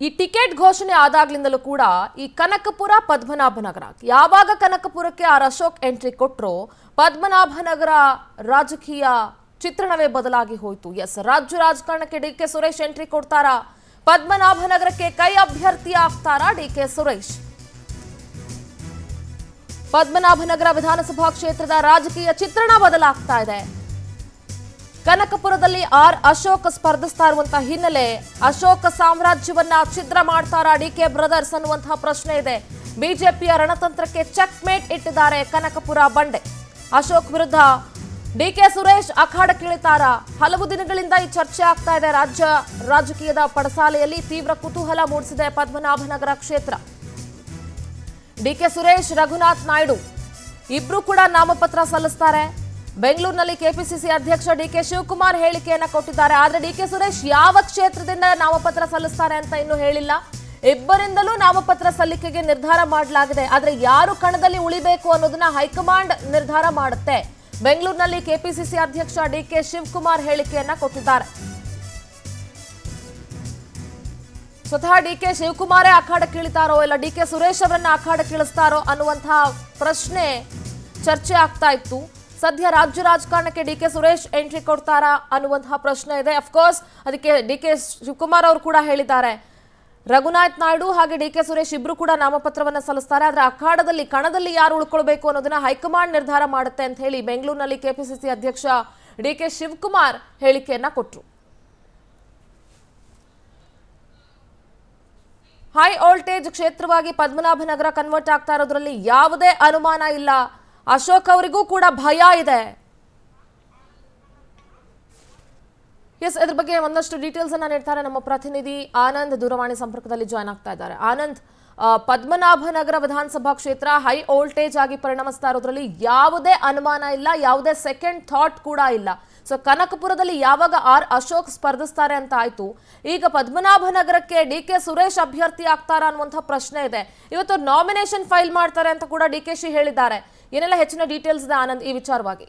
ಈ ಟಿಕೆಟ್ ಘೋಷಣೆ ಆದಾಗ್ಲಿಂದಲೂ ಕೂಡ ಈ ಕನಕಪುರ ಪದ್ಮನಾಭನಗರ ಯಾವಾಗ ಕನಕಪುರಕ್ಕೆ ಆರ್ ಅಶೋಕ್ ಎಂಟ್ರಿ ಕೊಟ್ರೋ ಪದ್ಮನಾಭನಗರ ರಾಜಕೀಯ ಚಿತ್ರಣವೇ ಬದಲಾಗಿ ಹೋಯ್ತು ಎಸ್ ರಾಜ್ಯ ರಾಜಕಾರಣಕ್ಕೆ ಡಿ ಕೆ ಸುರೇಶ್ ಎಂಟ್ರಿ ಕೊಡ್ತಾರಾ ಪದ್ಮನಾಭನಗರಕ್ಕೆ ಕೈ ಅಭ್ಯರ್ಥಿ ಆಗ್ತಾರಾ ಡಿ ಕೆ ಸುರೇಶ್ ಪದ್ಮನಾಭನಗರ ವಿಧಾನಸಭಾ ಕ್ಷೇತ್ರದ ರಾಜಕೀಯ ಚಿತ್ರಣ ಬದಲಾಗ್ತಾ ಇದೆ ಕನಕಪುರದಲ್ಲಿ ಆರ್ ಅಶೋಕ್ ಸ್ಪರ್ಧಿಸ್ತಾ ಇರುವಂತಹ ಹಿನ್ನೆಲೆ ಅಶೋಕ ಸಾಮ್ರಾಜ್ಯವನ್ನ ಛಿದ್ರ ಮಾಡ್ತಾರಾ ಡಿ ಕೆ ಬ್ರದರ್ಸ್ ಅನ್ನುವಂತಹ ಪ್ರಶ್ನೆ ಇದೆ ಬಿಜೆಪಿಯ ರಣತಂತ್ರಕ್ಕೆ ಚೆಕ್ ಮೇಟ್ ಇಟ್ಟಿದ್ದಾರೆ ಕನಕಪುರ ಬಂಡೆ ಅಶೋಕ್ ವಿರುದ್ಧ ಡಿ ಕೆ ಸುರೇಶ್ ಅಖಾಡಕ್ಕಿಳಿತಾರ ಹಲವು ದಿನಗಳಿಂದ ಈ ಚರ್ಚೆ ಆಗ್ತಾ ಇದೆ ರಾಜ್ಯ ರಾಜಕೀಯದ ಪಡಸಾಲೆಯಲ್ಲಿ ತೀವ್ರ ಕುತೂಹಲ ಮೂಡಿಸಿದೆ ಪದ್ಮನಾಭನಗರ ಕ್ಷೇತ್ರ ಡಿಕೆ ಸುರೇಶ್ ರಘುನಾಥ್ ನಾಯ್ಡು ಇಬ್ರು ಕೂಡ ನಾಮಪತ್ರ ಸಲ್ಲಿಸ್ತಾರೆ ಬೆಂಗಳೂರಿನಲ್ಲಿ ಕೆಪಿಸಿಸಿ ಅಧ್ಯಕ್ಷ ಡಿಕೆ ಶಿವಕುಮಾರ್ ಹೇಳಿಕೆಯನ್ನ ಕೊಟ್ಟಿದ್ದಾರೆ ಆದ್ರೆ ಡಿಕೆ ಸುರೇಶ್ ಯಾವ ಕ್ಷೇತ್ರದಿಂದ ನಾಮಪತ್ರ ಸಲ್ಲಿಸ್ತಾರೆ ಅಂತ ಇನ್ನೂ ಹೇಳಿಲ್ಲ ಇಬ್ಬರಿಂದಲೂ ನಾಮಪತ್ರ ಸಲ್ಲಿಕೆಗೆ ನಿರ್ಧಾರ ಮಾಡಲಾಗಿದೆ ಆದ್ರೆ ಯಾರು ಕಣದಲ್ಲಿ ಉಳಿಬೇಕು ಅನ್ನೋದನ್ನ ಹೈಕಮಾಂಡ್ ನಿರ್ಧಾರ ಮಾಡುತ್ತೆ ಬೆಂಗಳೂರಿನಲ್ಲಿ ಕೆಪಿಸಿಸಿ ಅಧ್ಯಕ್ಷ ಡಿಕೆ ಶಿವಕುಮಾರ್ ಹೇಳಿಕೆಯನ್ನ ಕೊಟ್ಟಿದ್ದಾರೆ ಸ್ವತಃ ಡಿ ಕೆ ಶಿವಕುಮಾರೇ ಅಖಾಡಕ್ಕೆ ಇಳಿತಾರೋ ಇಲ್ಲ ಡಿ ಕೆ ಸುರೇಶ್ ಅವರನ್ನ ಅಖಾಡಕ್ಕೆ ಇಳಿಸ್ತಾರೋ ಅನ್ನುವಂತಹ ಪ್ರಶ್ನೆ ಚರ್ಚೆ ಆಗ್ತಾ ಇತ್ತು ಸದ್ಯ ರಾಜ್ಯ ರಾಜಕಾರಣಕ್ಕೆ ಡಿ ಕೆ ಸುರೇಶ್ ಎಂಟ್ರಿ ಕೊಡ್ತಾರಾ ಅನ್ನುವಂತಹ ಪ್ರಶ್ನೆ ಇದೆ ಅಫ್ಕೋರ್ಸ್ ಅದಕ್ಕೆ ಡಿ ಕೆ ಶಿವಕುಮಾರ್ ಅವರು ಕೂಡ ಹೇಳಿದ್ದಾರೆ ರಘುನಾಥ್ ನಾಯ್ಡು ಹಾಗೆ ಡಿ ಕೆ ಸುರೇಶ್ ಇಬ್ರು ಕೂಡ ನಾಮಪತ್ರವನ್ನ ಸಲ್ಲಿಸ್ತಾರೆ ಆದ್ರೆ ಅಖಾಡದಲ್ಲಿ ಕಣದಲ್ಲಿ ಯಾರು ಉಳ್ಕೊಳ್ಬೇಕು ಅನ್ನೋದನ್ನ ಹೈಕಮಾಂಡ್ ನಿರ್ಧಾರ ಮಾಡುತ್ತೆ ಅಂತ ಹೇಳಿ ಬೆಂಗಳೂರಿನಲ್ಲಿ ಕೆಪಿಸಿಸಿ ಅಧ್ಯಕ್ಷ ಡಿ ಕೆ ಶಿವಕುಮಾರ್ ಹೇಳಿಕೆಯನ್ನ ಕೊಟ್ಟರು ಹೈ ವೋಲ್ಟೇಜ್ ಕ್ಷೇತ್ರವಾಗಿ ಪದ್ಮನಾಭನಗರ ಕನ್ವರ್ಟ್ ಆಗ್ತಾ ಇರೋದ್ರಲ್ಲಿ ಯಾವುದೇ ಅನುಮಾನ ಇಲ್ಲ ಅಶೋಕ್ ಅವರಿಗೂ ಕೂಡ ಭಯ ಇದೆ ಎಸ್ ಇದ್ರ ಬಗ್ಗೆ ಒಂದಷ್ಟು ಡೀಟೇಲ್ಸ್ ಅನ್ನ ನೀಡ್ತಾರೆ ನಮ್ಮ ಪ್ರತಿನಿಧಿ ಆನಂದ್ ದೂರವಾಣಿ ಸಂಪರ್ಕದಲ್ಲಿ ಜಾಯ್ನ್ ಆಗ್ತಾ ಇದ್ದಾರೆ ಆನಂದ್ ಆ, ಪದ್ಮನಾಭನಗರ ವಿಧಾನಸಭಾ ಕ್ಷೇತ್ರ ಹೈ ವೋಲ್ಟೇಜ್ ಆಗಿ ಪರಿಣಮಿಸ್ತಾ ಇರೋದ್ರಲ್ಲಿ ಯಾವುದೇ ಅನುಮಾನ ಇಲ್ಲ ಯಾವುದೇ ಸೆಕೆಂಡ್ ಥಾಟ್ ಕೂಡ ಇಲ್ಲ ಸೊ ಕನಕಪುರದಲ್ಲಿ ಯಾವಾಗ ಆರ್ ಅಶೋಕ್ ಸ್ಪರ್ಧಿಸ್ತಾರೆ ಅಂತ ಆಯ್ತು ಈಗ ಪದ್ಮನಾಭನಗರಕ್ಕೆ ಡಿ ಕೆ ಸುರೇಶ್ ಅಭ್ಯರ್ಥಿ ಆಗ್ತಾರಾ ಅನ್ನುವಂಥ ಪ್ರಶ್ನೆ ಇದೆ ಇವತ್ತು ನಾಮಿನೇಷನ್ ಫೈಲ್ ಮಾಡ್ತಾರೆ ಅಂತ ಕೂಡ ಡಿ ಕೆ ಶಿ ಹೇಳಿದ್ದಾರೆ ಏನೆಲ್ಲ ಹೆಚ್ಚಿನ ಡೀಟೇಲ್ಸ್ ಇದೆ ಆನಂದ್ ಈ ವಿಚಾರವಾಗಿ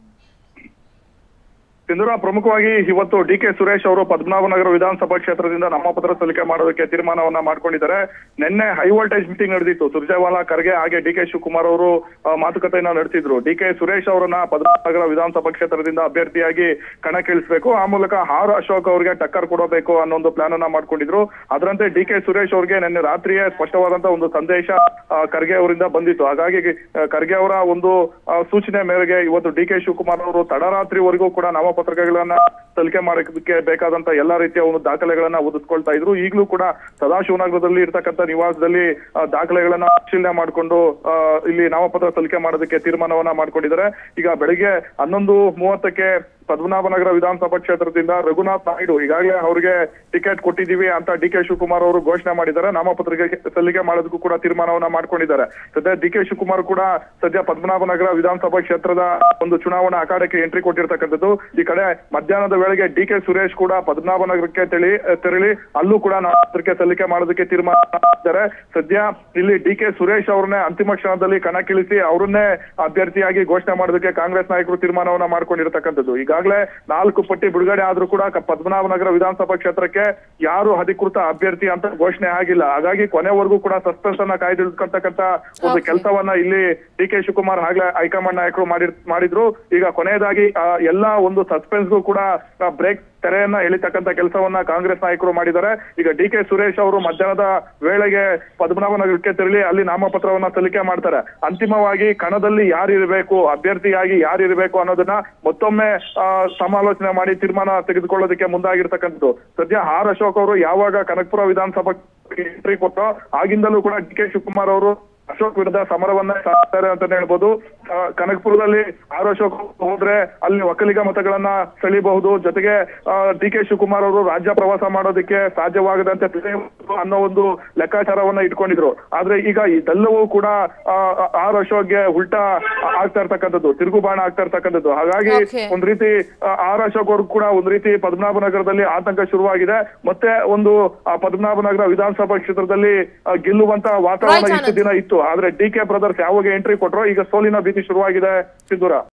ಸಿಂಧೂರ ಪ್ರಮುಖವಾಗಿ ಇವತ್ತು ಡಿ ಕೆ ಸುರೇಶ್ ಅವರು ಪದ್ಮನಾಭನಗರ ವಿಧಾನಸಭಾ ಕ್ಷೇತ್ರದಿಂದ ನಾಮಪತ್ರ ಸಲ್ಲಿಕೆ ಮಾಡೋದಕ್ಕೆ ತೀರ್ಮಾನವನ್ನ ಮಾಡ್ಕೊಂಡಿದ್ದಾರೆ ನಿನ್ನೆ ಹೈ ವೋಲ್ಟೇಜ್ ಮೀಟಿಂಗ್ ನಡೆದಿತ್ತು ಸುರ್ಜೇವಾಲಾ ಖರ್ಗೆ ಹಾಗೆ ಡಿ ಕೆ ಶಿವಕುಮಾರ್ ಅವರು ಆ, ಮಾತುಕತೆಯನ್ನ ನಡೆಸಿದ್ರು ಡಿ ಕೆ ಸುರೇಶ್ ಅವರನ್ನ ಪದ್ಮನಾಭನಗರ ವಿಧಾನಸಭಾ ಕ್ಷೇತ್ರದಿಂದ ಅಭ್ಯರ್ಥಿಯಾಗಿ ಕಣಕ್ಕಿಳಿಸಬೇಕು ಆ ಮೂಲಕ ಆರ್ ಅಶೋಕ್ ಅವರಿಗೆ ಟಕ್ಕರ್ ಕೊಡಬೇಕು ಅನ್ನೋ ಒಂದು ಪ್ಲಾನ್ ಅನ್ನ ಮಾಡ್ಕೊಂಡಿದ್ರು ಅದರಂತೆ ಡಿ ಕೆ ಸುರೇಶ್ ಅವರಿಗೆ ನಿನ್ನೆ ರಾತ್ರಿಯೇ ಸ್ಪಷ್ಟವಾದಂತ ಒಂದು ಸಂದೇಶ ಆ, ಖರ್ಗೆ ಅವರಿಂದ ಬಂದಿತ್ತು ಹಾಗಾಗಿ ಆ, ಖರ್ಗೆ ಅವರ ಒಂದು ಆ, ಸೂಚನೆ ಮೇರೆಗೆ ಇವತ್ತು ಡಿ ಕೆ ಶಿವಕುಮಾರ್ ಅವರು ತಡರಾತ್ರಿವರೆಗೂ ಕೂಡ ನಾಮಪತ್ರಗಳನ್ನ ಸಲ್ಲಿಕೆ ಮಾಡೋದಕ್ಕೆ ಬೇಕಾದಂತ ಎಲ್ಲಾ ರೀತಿಯ ಒಂದು ದಾಖಲೆಗಳನ್ನ ಒದಗಿಸ್ಕೊಳ್ತಾ ಇದ್ರು ಈಗಲೂ ಕೂಡ ಸದಾಶಿವನಗರದಲ್ಲಿ ಇರ್ತಕ್ಕಂಥ ನಿವಾಸದಲ್ಲಿ ಆ, ದಾಖಲೆಗಳನ್ನ ಪರಿಶೀಲನೆ ಮಾಡಿಕೊಂಡು ಆ, ಇಲ್ಲಿ ನಾಮಪತ್ರ ಸಲ್ಲಿಕೆ ಮಾಡೋದಕ್ಕೆ ತೀರ್ಮಾನವನ್ನ ಮಾಡ್ಕೊಂಡಿದ್ದಾರೆ ಈಗ ಬೆಳಿಗ್ಗೆ ಹನ್ನೊಂದು ಮೂವತ್ತಕ್ಕೆ ಪದ್ಮನಾಭನಗರ ವಿಧಾನಸಭಾ ಕ್ಷೇತ್ರದಿಂದ ರಘುನಾಥ್ ನಾಯ್ಡು ಈಗಾಗಲೇ ಅವರಿಗೆ ಟಿಕೆಟ್ ಕೊಟ್ಟಿದ್ದೀವಿ ಅಂತ ಡಿ ಕೆ ಶಿವಕುಮಾರ್ ಅವರು ಘೋಷಣೆ ಮಾಡಿದ್ದಾರೆ ನಾಮಪತ್ರಿಕೆ ಸಲ್ಲಿಕೆ ಮಾಡೋದಕ್ಕೂ ಕೂಡ ತೀರ್ಮಾನವನ್ನ ಮಾಡ್ಕೊಂಡಿದ್ದಾರೆ ಸದ್ಯ ಡಿ ಕೆ ಶಿವಕುಮಾರ್ ಕೂಡ ಸದ್ಯ ಪದ್ಮನಾಭನಗರ ವಿಧಾನಸಭಾ ಕ್ಷೇತ್ರದ ಒಂದು ಚುನಾವಣಾ ಅಖಾಡಕ್ಕೆ ಎಂಟ್ರಿ ಕೊಟ್ಟಿರ್ತಕ್ಕಂಥದ್ದು ಈ ಕಡೆ ಮಧ್ಯಾಹ್ನದ ವೇಳೆಗೆ ಡಿ ಕೆ ಸುರೇಶ್ ಕೂಡ ಪದ್ಮನಾಭನಗರಕ್ಕೆ ತೆಳಿ ತೆರಳಿ ಅಲ್ಲೂ ಕೂಡ ನಾಮಪತ್ರಕ್ಕೆ ಸಲ್ಲಿಕೆ ಮಾಡೋದಕ್ಕೆ ತೀರ್ಮಾನ ಮಾಡಿದ್ದಾರೆ ಸದ್ಯ ಇಲ್ಲಿ ಡಿ ಕೆ ಸುರೇಶ್ ಅವ್ರನ್ನೇ ಅಂತಿಮ ಕ್ಷಣದಲ್ಲಿ ಕಣಕ್ಕಿಳಿಸಿ ಅವರನ್ನೇ ಅಭ್ಯರ್ಥಿಯಾಗಿ ಘೋಷಣೆ ಮಾಡೋದಕ್ಕೆ ಕಾಂಗ್ರೆಸ್ ನಾಯಕರು ತೀರ್ಮಾನವನ್ನ ಮಾಡ್ಕೊಂಡಿರ್ತಕ್ಕಂಥದ್ದು ಈಗಾಗಲೇ ನಾಲ್ಕು ಪಟ್ಟಿ ಬಿಡುಗಡೆ ಆದ್ರೂ ಕೂಡ ಕ- ಪದ್ಮನಾಭನಗರ ವಿಧಾನಸಭಾ ಕ್ಷೇತ್ರಕ್ಕೆ ಯಾರು ಅಧಿಕೃತ ಅಭ್ಯರ್ಥಿ ಅಂತ ಘೋಷಣೆ ಆಗಿಲ್ಲ ಹಾಗಾಗಿ ಕೊನೆವರೆಗೂ ಕೂಡ ಸಸ್ಪೆನ್ಸ್ ಅನ್ನ ಕಾಯ್ದಿಳ್ಕೊಳ್ತಕ್ಕಂತ ಒಂದು Okay. ಕೆಲಸವನ್ನ ಇಲ್ಲಿ ಡಿ ಕೆ ಶಿವಕುಮಾರ್ ಆಗ್ಲೇ ಹೈಕಮಾಂಡ್ ನಾಯಕರು ಮಾಡಿರ್ ಮಾಡಿದ್ರು ಈಗ ಕೊನೆಯದಾಗಿ ಆ, ಎಲ್ಲಾ ಒಂದು ಸಸ್ಪೆನ್ಸ್ಗೂ ಕೂಡ ಬ್ರೇಕ್ ತೆರೆಯನ್ನ ಎಳಿತಕ್ಕಂತ ಕೆಲಸವನ್ನ ಕಾಂಗ್ರೆಸ್ ನಾಯಕರು ಮಾಡಿದ್ದಾರೆ ಈಗ ಡಿ ಕೆ ಸುರೇಶ್ ಅವರು ಮಧ್ಯಾಹ್ನದ ವೇಳೆಗೆ ಪದ್ಮನಾಭನಗರಕ್ಕೆ ತೆರಳಿ ಅಲ್ಲಿ ನಾಮಪತ್ರವನ್ನ ಸಲ್ಲಿಕೆ ಮಾಡ್ತಾರೆ ಅಂತಿಮವಾಗಿ ಕಣದಲ್ಲಿ ಯಾರಿರಬೇಕು ಅಭ್ಯರ್ಥಿಯಾಗಿ ಯಾರಿರಬೇಕು ಅನ್ನೋದನ್ನ ಮತ್ತೊಮ್ಮೆ ಆ, ಸಮಾಲೋಚನೆ ಮಾಡಿ ತೀರ್ಮಾನ ತೆಗೆದುಕೊಳ್ಳೋದಕ್ಕೆ ಮುಂದಾಗಿರ್ತಕ್ಕಂಥದ್ದು ಸದ್ಯ ಆರ್ ಅಶೋಕ್ ಅವರು ಯಾವಾಗ ಕನಕಪುರ ವಿಧಾನಸಭಾ ಎಂಟ್ರಿ ಕೊಟ್ಟೋ ಆಗಿಂದಲೂ ಕೂಡ ಡಿ ಕೆ ಶಿವಕುಮಾರ್ ಅವರು ಅಶೋಕ್ ವಿರುದ್ಧ ಸಮರವನ್ನ ಸಾಕ್ತಾರೆ ಅಂತಾನೆ ಹೇಳ್ಬೋದು ಆ, ಕನಕಪುರದಲ್ಲಿ ಆರ್ ಅಶೋಕ್ ಹೋದ್ರೆ ಅಲ್ಲಿ ಒಕ್ಕಲಿಗ ಮತಗಳನ್ನ ಸೆಳಿಬಹುದು ಜೊತೆಗೆ ಡಿ ಕೆ ಶಿವಕುಮಾರ್ ಅವರು ರಾಜ್ಯ ಪ್ರವಾಸ ಮಾಡೋದಕ್ಕೆ ಸಾಧ್ಯವಾಗದಂತೆ ತಡೆಯಬಹುದು ಅನ್ನೋ ಒಂದು ಲೆಕ್ಕಾಚಾರವನ್ನ ಇಟ್ಕೊಂಡಿದ್ರು ಆದ್ರೆ ಈಗ ಇದೆಲ್ಲವೂ ಕೂಡ ಆ, ಆರ್ ಅಶೋಕ್ಗೆ ಉಲ್ಟಾ ಆಗ್ತಾ ಇರ್ತಕ್ಕಂಥದ್ದು ತಿರುಗುಬಾಣ ಆಗ್ತಾ ಇರ್ತಕ್ಕಂಥದ್ದು ಹಾಗಾಗಿ Okay. ಒಂದ್ ರೀತಿ ಆ, ಆರ್ ಅಶೋಕ್ ಅವ್ರಿಗೂ ಕೂಡ ಒಂದ್ ರೀತಿ ಪದ್ಮನಾಭನಗರದಲ್ಲಿ ಆತಂಕ ಶುರುವಾಗಿದೆ ಮತ್ತೆ ಒಂದು ಆ, ಪದ್ಮನಾಭನಗರ ವಿಧಾನಸಭಾ ಕ್ಷೇತ್ರದಲ್ಲಿ ಆ, ಗೆಲ್ಲುವಂತ ವಾತಾವರಣ Right, ಇಷ್ಟು ಆನಂದ್. ದಿನ ಇತ್ತು ಆದ್ರೆ ಡಿ ಕೆ ಬ್ರದರ್ಸ್ ಯಾವಾಗ ಎಂಟ್ರಿ ಕೊಟ್ರೋ ಈಗ ಸೋಲಿನ ಭೀತಿ ಶುರುವಾಗಿದೆ ಸಿದ್ದೂರ